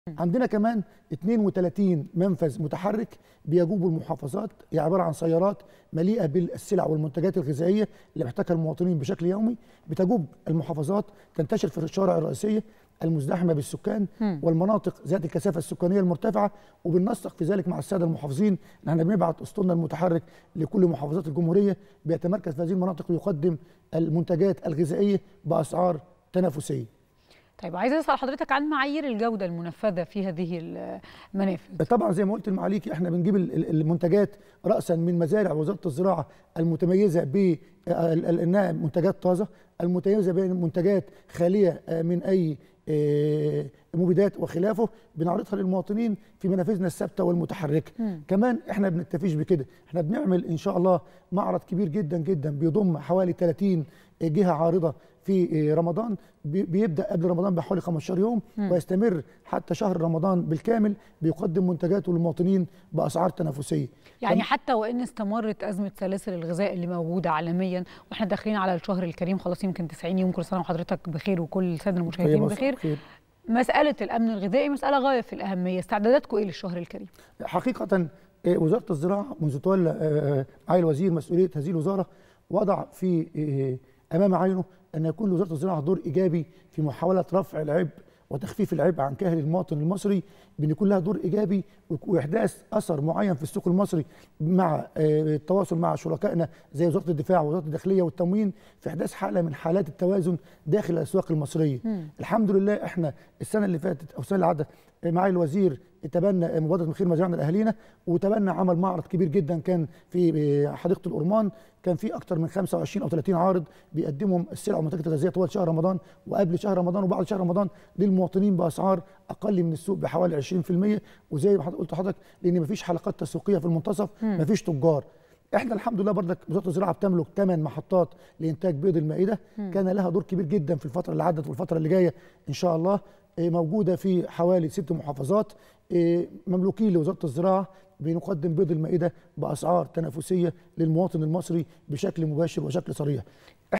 عندنا كمان 32 منفذ متحرك بيجوبوا المحافظات هي عباره عن سيارات مليئه بالسلع والمنتجات الغذائيه اللي محتاجها المواطنين بشكل يومي بتجوب المحافظات تنتشر في الشوارع الرئيسيه المزدحمه بالسكان والمناطق ذات الكثافه السكانيه المرتفعه وبننسق في ذلك مع الساده المحافظين ان احنا بنبعت اسطولنا المتحرك لكل محافظات الجمهوريه بيتمركز في هذه المناطق ويقدم المنتجات الغذائيه باسعار تنافسيه. طيب عايزه اسال حضرتك عن معايير الجوده المنفذه في هذه المنافذ طبعا زي ما قلت المعاليكي احنا بنجيب المنتجات راسا من مزارع وزاره الزراعه المتميزه بانها منتجات طازه المتميزه بمنتجات خاليه من اي مبيدات وخلافه بنعرضها للمواطنين في منافذنا الثابته والمتحركه مم. كمان احنا ما بنكتفيش بكده احنا بنعمل ان شاء الله معرض كبير جدا جدا بيضم حوالي 30 جهه عارضه في رمضان بيبدا قبل رمضان بحوالي 15 يوم مم. ويستمر حتى شهر رمضان بالكامل بيقدم منتجاته للمواطنين باسعار تنافسيه يعني حتى وان استمرت ازمه سلاسل الغذاء اللي موجوده عالميا واحنا داخلين على الشهر الكريم خلاص يمكن 90 يوم كل سنه وحضرتك بخير وكل الساده المشاهدين بخير خير. مساله الامن الغذائي مساله غايه في الاهميه استعداداتكم ايه للشهر الكريم حقيقه وزاره الزراعه منذ تولى معالي الوزير مسؤوليه هذه الوزاره وضع في امام عينه ان يكون لوزاره الزراعه دور ايجابي في محاوله رفع العبء وتخفيف العبء عن كاهل المواطن المصري بان يكون لها دور ايجابي واحداث اثر معين في السوق المصري مع التواصل مع شركائنا زي وزاره الدفاع ووزاره الداخليه والتموين في احداث حاله من حالات التوازن داخل الاسواق المصريه. م. الحمد لله احنا السنه اللي فاتت او السنه اللي عدت معالي الوزير تبنى مبادره من خير مزارعنا لاهالينا وتبنى عمل معرض كبير جدا كان في حديقه الأورمان كان في اكثر من 25 او 30 عارض بيقدموا السلع والمنتجات الغذائيه طوال شهر رمضان وقبل شهر رمضان وبعد شهر رمضان للمواطنين باسعار اقل من السوق بحوالي 20% وزي ما قلت لحضرتك لان مفيش حلقات تسويقيه في المنتصف مفيش تجار احنا الحمد لله بردك وزاره الزراعه بتملك ثمان محطات لانتاج بيض المائده م. كان لها دور كبير جدا في الفتره اللي عدت والفتره اللي جايه ان شاء الله موجوده في حوالي ست محافظات مملوكين لوزاره الزراعه بنقدم بيض المائده باسعار تنافسيه للمواطن المصري بشكل مباشر وشكل صريح